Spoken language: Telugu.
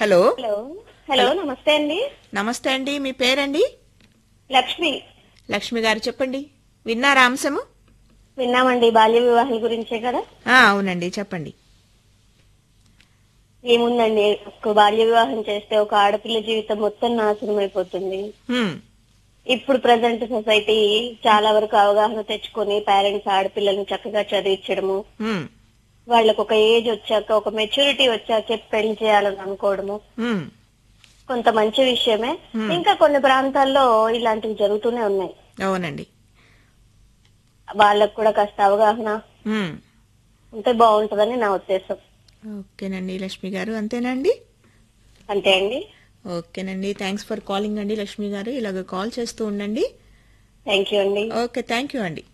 హలో హలో హలో నమస్తే అండి నమస్తే అండి మీ పేరండి లక్ష్మి లక్ష్మి గారు చెప్పండి విన్నారా అంశము విన్నామండి బాల్య వివాహాల గురించే కదా ఆ, అవునండి చెప్పండి ఏముందండి ఒక బాల్య వివాహం చేస్తే ఒక ఆడపిల్ల జీవితం మొత్తం నాశనం అయిపోతుంది హ్మ్, ఇప్పుడు ప్రజెంట్ సొసైటీ చాలా వరకు అవగాహన తెచ్చుకొని పేరెంట్స్ ఆడపిల్లల్ని చక్కగా చదివించడము హ్మ్, వాళ్ళకు ఒక ఏజ్ వచ్చాక ఒక మెచ్యూరిటీ వచ్చాకే పెళ్లి చేయాలని అనుకోవడము హ్మ్. కొంత మంచి విషయమే ఇంకా కొన్ని ప్రాంతాల్లో ఇలాంటివి జరుగుతూనే ఉన్నాయి అవునండి వాళ్ళకు కూడా కాస్త అవగాహన హ్మ్. ఉంటే బాగుంటుందని నా ఉద్దేశం ఓకేనండి లక్ష్మి గారు అంతేనండి అంతే అండి ఓకేనండి థ్యాంక్స్ ఫర్ కాలింగ్ అండి లక్ష్మి గారు ఇలాగ కాల్ చేస్తూ ఉండండి థ్యాంక్ యూ అండి ఓకే థ్యాంక్ యూ అండి